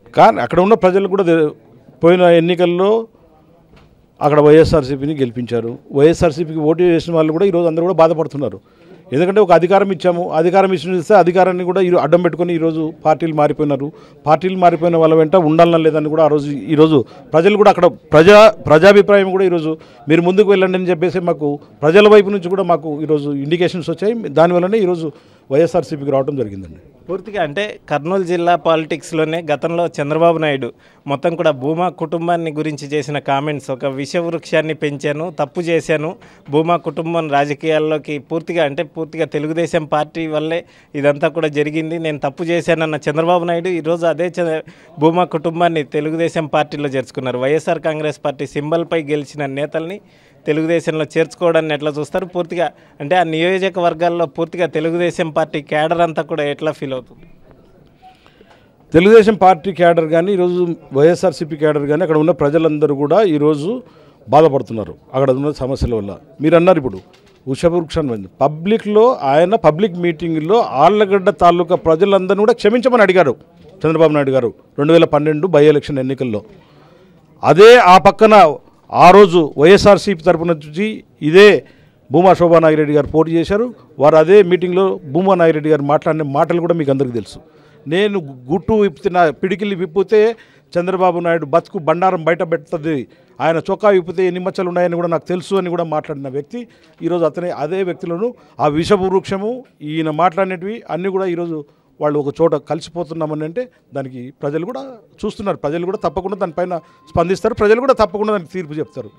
కానీ అక్కడ ఉన్న ప్రజలు కూడా తె- పోయిన ఎన్నికల్లో అక్కడ వైఎస్ఆర్సీపీని గెలిపించారు వైఎస్ఆర్సీపీకి ఓటు చేసిన వాళ్ళు కూడా ఈరోజు అందరూ కూడా బాధపడుతున్నారు ఎందుకంటే ఒక అధికారం ఇచ్చాము అధికారం ఇచ్చిన ఇస్తే అధికారాన్ని కూడా ఈరో- అడ్డం పెట్టుకొని ఈరోజు పార్టీలు మారిపోయినారు పార్టీలు మారిపోయిన వాళ్ళ వెంట ఉండాలన్నా లేదని కూడా ఆ రోజు ఈరోజు ప్రజలు కూడా అక్కడ ప్రజా ప్రజాభిప్రాయం కూడా ఈరోజు మీరు ముందుకు వెళ్ళండి అని చెప్పేసి మాకు ప్రజల వైపు నుంచి కూడా మాకు ఈరోజు ఇండికేషన్స్ వచ్చాయి దానివల్లనే ఈరోజు వైఎస్ఆర్సీపీకి రావడం జరిగిందండి పూర్తిగా అంటే కర్నూలు జిల్లా పాలిటిక్స్లోనే గతంలో చంద్రబాబు నాయుడు మొత్తం కూడా భూమా కుటుంబాన్ని గురించి చేసిన కామెంట్స్ ఒక విషవృక్షాన్ని పెంచాను తప్పు చేశాను భూమా కుటుంబం రాజకీయాల్లోకి పూర్తిగా అంటే పూర్తిగా తెలుగుదేశం పార్టీ వల్లే ఇదంతా కూడా జరిగింది నేను తప్పు చేశానన్న చంద్రబాబు నాయుడు ఈరోజు అదే చ- భూమా కుటుంబాన్ని తెలుగుదేశం పార్టీలో చేర్చుకున్నారు వైఎస్ఆర్ కాంగ్రెస్ పార్టీ సింబల్పై గెలిచిన నేతల్ని తెలుగుదేశంలో చేర్చుకోవడాన్ని ఎట్లా చూస్తారు పూర్తిగా అంటే ఆ నియోజకవర్గాల్లో పూర్తిగా తెలుగుదేశం పార్టీ క్యాడర్ అంతా కూడా ఎట్లా ఫీల్ అవుతుంది తెలుగుదేశం పార్టీ క్యాడర్ కానీ ఈరోజు వైఎస్ఆర్సీపీ క్యాడర్ కానీ అక్కడ ఉన్న ప్రజలందరూ కూడా ఈరోజు బాధపడుతున్నారు అక్కడ ఉన్న సమస్యల వల్ల మీరు అన్నారు ఇప్పుడు ఉషవృక్షాన్ని పబ్లిక్లో ఆయన పబ్లిక్ మీటింగ్లో ఆళ్ళగడ్డ తాలూకా ప్రజలందరినీ కూడా క్షమించమని అడిగారు చంద్రబాబు నాయుడు గారు రెండు వేల పన్నెండు బై ఎలక్షన్ ఎన్నికల్లో అదే ఆ పక్కన ఆ రోజు వైఎస్ఆర్సీపీ తరపున నుంచి ఇదే భూమా శోభా నాగిరెడ్డి గారు పోటీ చేశారు వారు అదే మీటింగ్లో భూమా నాగిరెడ్డి గారు మాట్లాడిన మాటలు కూడా మీకు అందరికీ తెలుసు నేను గుట్టు విప్పితే నా పిడికిలి విప్పితే చంద్రబాబు నాయుడు బతుకు బండారం బయట పెడుతుంది ఆయన చొక్కా విప్పితే ఎన్ని మచ్చలు ఉన్నాయని కూడా నాకు తెలుసు అని కూడా మాట్లాడిన వ్యక్తి ఈరోజు అతనే అదే వ్యక్తులను ఆ విషపు వృక్షము ఈయన మాట్లాడినవి అన్నీ కూడా ఈరోజు వాళ్ళు ఒక చోట కలిసిపోతున్నామని అంటే దానికి ప్రజలు కూడా చూస్తున్నారు ప్రజలు కూడా తప్పకుండా దానిపైన స్పందిస్తారు ప్రజలు కూడా తప్పకుండా దానికి తీర్పు చెప్తారు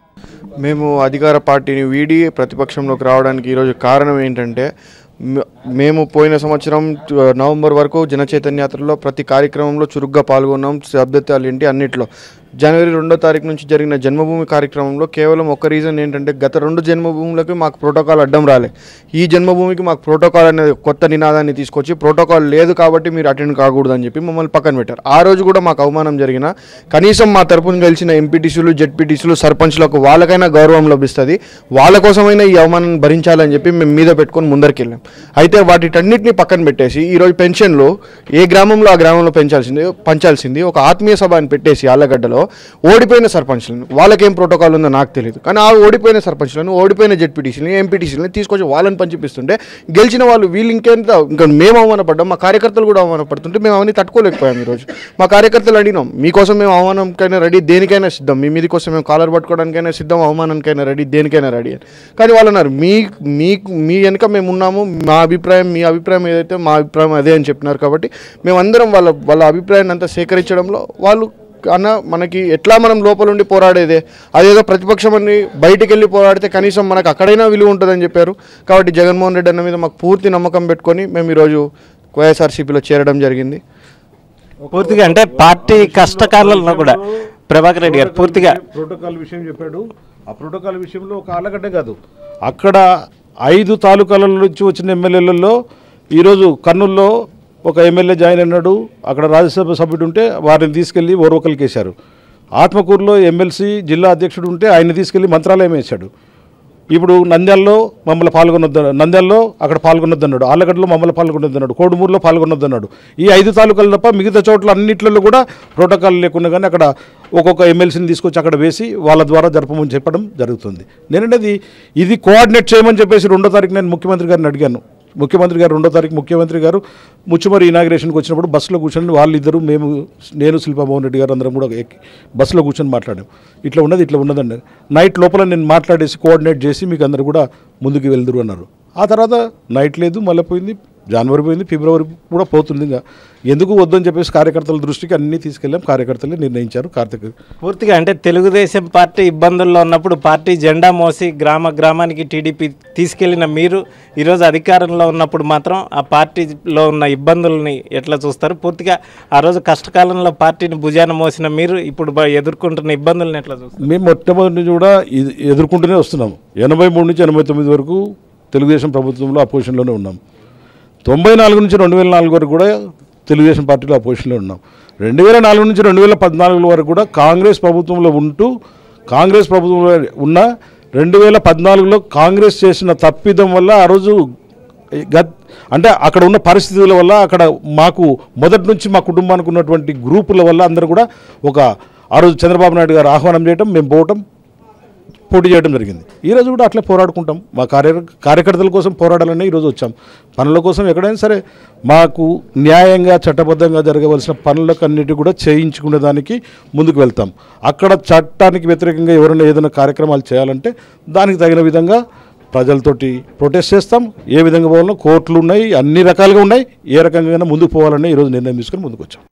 మేము అధికార పార్టీని వీడి ప్రతిపక్షంలోకి రావడానికి ఈరోజు కారణం ఏంటంటే మ- మేము పోయిన సంవత్సరం టు- నవంబర్ వరకు జన చైతన్య యాత్రలో ప్రతి కార్యక్రమంలో చురుగ్గా పాల్గొన్నాం సభ్యత్వాలు ఏంటి అన్నిట్లో జనవరి రెండో తారీఖు నుంచి జరిగిన జన్మభూమి కార్యక్రమంలో కేవలం ఒక రీజన్ ఏంటంటే గత రెండు జన్మభూములకి మాకు ప్రోటోకాల్ అడ్డం రాలే ఈ జన్మభూమికి మాకు ప్రోటోకాల్ అనేది కొత్త నినాదాన్ని తీసుకొచ్చి ప్రోటోకాల్ లేదు కాబట్టి మీరు అటెండ్ కాకూడదు అని చెప్పి మమ్మల్ని పక్కన పెట్టారు ఆ రోజు కూడా మాకు అవమానం జరిగిన కనీసం మా తరపున గెలిచిన ఎంపీటీసీలు జెడ్పీటీసీలు సర్పంచ్లకు వాళ్ళకైనా గౌరవం లభిస్తుంది వాళ్ళ కోసమైనా ఈ అవమానం భరించాలని చెప్పి మేము మీద పెట్టుకొని ముందరికి వెళ్ళాం అయితే వాటిటన్నిటిని పక్కన పెట్టేసి ఈరోజు పెన్షన్లు ఏ గ్రామంలో ఆ గ్రామంలో పెంచాల్సింది పంచాల్సింది ఒక ఆత్మీయ సభ అని పెట్టేసి ఆళ్ళగడ్డలో ఓడిపోయిన సర్పంచ్లను వాళ్ళకేం ప్రోటోకాల్ ఉందో నాకు తెలియదు కానీ ఆ ఓడిపోయిన సర్పంచ్లను ఓడిపోయిన జెడ్పీటీసీలని ఎంపీటీసీలని తీసుకొచ్చి వాళ్ళని పంచిపిస్తుంటే గెలిచిన వాళ్ళు వీళ్ళు ఇంకెంత ఇంకా మేము అవమానపడ్డాం మా కార్యకర్తలు కూడా అవమానపడుతుంటే మేము అవన్నీ తట్టుకోలేకపోయాం ఈరోజు మా కార్యకర్తలు అడిగినాం మీకోసం మేము అవమానంకైనా రెడీ దేనికైనా సిద్ధం మీ మీది కోసం మేము కాలర్ పట్టుకోవడానికైనా సిద్ధం అవమానానికైనా రెడీ దేనికైనా రెడీ అని కానీ వాళ్ళు అన్నారు మీ మీకు మీ వెనుక మేము ఉన్నాము మా అభిప్రాయం మీ అభిప్రాయం ఏదైతే మా అభిప్రాయం అదే అని చెప్పినారు కాబట్టి మేమందరం వాళ్ళ వాళ్ళ అభిప్రాయాన్ని అంతా సేకరించడంలో వాళ్ళు అన్న మనకి ఎట్లా మనం లోపల ఉండి పోరాడేదే అదేదో ప్రతిపక్షం అని బయటికి వెళ్ళి పోరాడితే కనీసం మనకు అక్కడైనా విలువ ఉంటుందని చెప్పారు కాబట్టి జగన్మోహన్ రెడ్డి అన్న మీద మాకు పూర్తి నమ్మకం పెట్టుకొని మేము ఈరోజు వైఎస్ఆర్సీపీలో చేరడం జరిగింది పూర్తిగా అంటే పార్టీ కష్టకాలంలో కూడా ప్రభాకర్ రెడ్డి గారు పూర్తిగా ప్రోటోకాల్ విషయం చెప్పాడు ఆ ప్రోటోకాల్ విషయంలో ఒక ఆలగడ్డ కాదు అక్కడ ఐదు తాలూకాల నుంచి వచ్చిన ఎమ్మెల్యేలలో ఈరోజు కర్నూలులో ఒక ఎమ్మెల్యే జాయిన్ అన్నాడు అక్కడ రాజ్యసభ సభ్యుడు ఉంటే వారిని తీసుకెళ్లి ఓర్వకల్కి వేశారు ఆత్మకూరులో ఎమ్మెల్సీ జిల్లా అధ్యక్షుడు ఉంటే ఆయన తీసుకెళ్లి మంత్రాలయం వేశాడు ఇప్పుడు నంద్యాలలో మమ్మల్ని పాల్గొనొద్దు నంద్యాలలో అక్కడ పాల్గొనొద్దు అన్నాడు ఆలగడ్డలో మమ్మల్ని పాల్గొనొద్దు అన్నాడు కోడుమూరులో పాల్గొనొద్దు అన్నాడు ఈ ఐదు తాలూకాలు తప్ప మిగతా చోట్ల అన్నిట్లలో కూడా ప్రోటోకాల్ లేకుండా కానీ అక్కడ ఒక్కొక్క ఎమ్మెల్సీని తీసుకొచ్చి అక్కడ వేసి వాళ్ళ ద్వారా జరపమని చెప్పడం జరుగుతుంది నేనంటే ఇది కోఆర్డినేట్ చేయమని చెప్పేసి రెండో తారీఖు నేను ముఖ్యమంత్రి గారిని అడిగాను ముఖ్యమంత్రి గారు రెండో తారీఖు ముఖ్యమంత్రి గారు ముచ్చుమరి ఇనాగ్రేషన్కి వచ్చినప్పుడు బస్సులో కూర్చొని వాళ్ళిద్దరూ మేము నేను శిల్పామోహన్ రెడ్డి గారు అందరం కూడా ఎక్కి బస్సులో కూర్చొని మాట్లాడాం ఇట్లా ఉన్నది ఇట్లా ఉన్నదండి నైట్ లోపల నేను మాట్లాడేసి కోఆర్డినేట్ చేసి మీకు అందరు కూడా ముందుకు వెళ్దురు అన్నారు ఆ తర్వాత నైట్ లేదు మళ్ళీ పోయింది జనవరి పోయింది ఫిబ్రవరి కూడా పోతుంది ఇంకా ఎందుకు వద్దని చెప్పేసి కార్యకర్తల దృష్టికి అన్నీ తీసుకెళ్ళాం కార్యకర్తలే నిర్ణయించారు కార్తీక పూర్తిగా అంటే తెలుగుదేశం పార్టీ ఇబ్బందుల్లో ఉన్నప్పుడు పార్టీ జెండా మోసి గ్రామ గ్రామానికి టీడీపీ తీసుకెళ్లిన మీరు ఈరోజు అధికారంలో ఉన్నప్పుడు మాత్రం ఆ పార్టీలో ఉన్న ఇబ్బందుల్ని ఎట్లా చూస్తారు పూర్తిగా ఆ రోజు కష్టకాలంలో పార్టీని భుజాన మోసిన మీరు ఇప్పుడు బ- ఎదుర్కొంటున్న ఇబ్బందులను ఎట్లా చూస్తారు మేము మొట్టమొదటి నుంచి కూడా ఇది ఎదుర్కొంటూనే వస్తున్నాం ఎనభై మూడు నుంచి ఎనభై తొమ్మిది వరకు తెలుగుదేశం ప్రభుత్వంలో అపోజిషన్లోనే ఉన్నాం తొంభై నాలుగు నుంచి రెండు వేల నాలుగు వరకు కూడా తెలుగుదేశం పార్టీలో అపోజిషన్లో ఉన్నాం రెండు వేల నాలుగు నుంచి రెండు వేల పద్నాలుగు వరకు కూడా కాంగ్రెస్ ప్రభుత్వంలో ఉంటూ కాంగ్రెస్ ప్రభుత్వంలో ఉన్న రెండు వేల పద్నాలుగులో కాంగ్రెస్ చేసిన తప్పిదం వల్ల ఆ రోజు గత్ అంటే అక్కడ ఉన్న పరిస్థితుల వల్ల అక్కడ మాకు మొదటి నుంచి మా కుటుంబానికి ఉన్నటువంటి గ్రూపుల వల్ల అందరూ కూడా ఒక ఆ రోజు చంద్రబాబు నాయుడు గారు ఆహ్వానం చేయడం మేము పోవటం పోటీ చేయడం జరిగింది ఈ రోజు కూడా అట్లే పోరాడుకుంటాం మా కార్య కార్యకర్తల కోసం పోరాడాలని ఈరోజు వచ్చాం పనుల కోసం ఎక్కడైనా సరే మాకు న్యాయంగా చట్టబద్ధంగా జరగవలసిన పనులకన్నిటి కూడా చేయించుకునే దానికి ముందుకు వెళ్తాం అక్కడ చట్టానికి వ్యతిరేకంగా ఎవరైనా ఏదైనా కార్యక్రమాలు చేయాలంటే దానికి తగిన విధంగా ప్రజలతోటి ప్రొటెస్ట్ చేస్తాం ఏ విధంగా పోవాలో కోర్టులు ఉన్నాయి అన్ని రకాలుగా ఉన్నాయి ఏ రకంగా ముందుకు పోవాలని ఈరోజు నిర్ణయం తీసుకొని ముందుకు వచ్చాం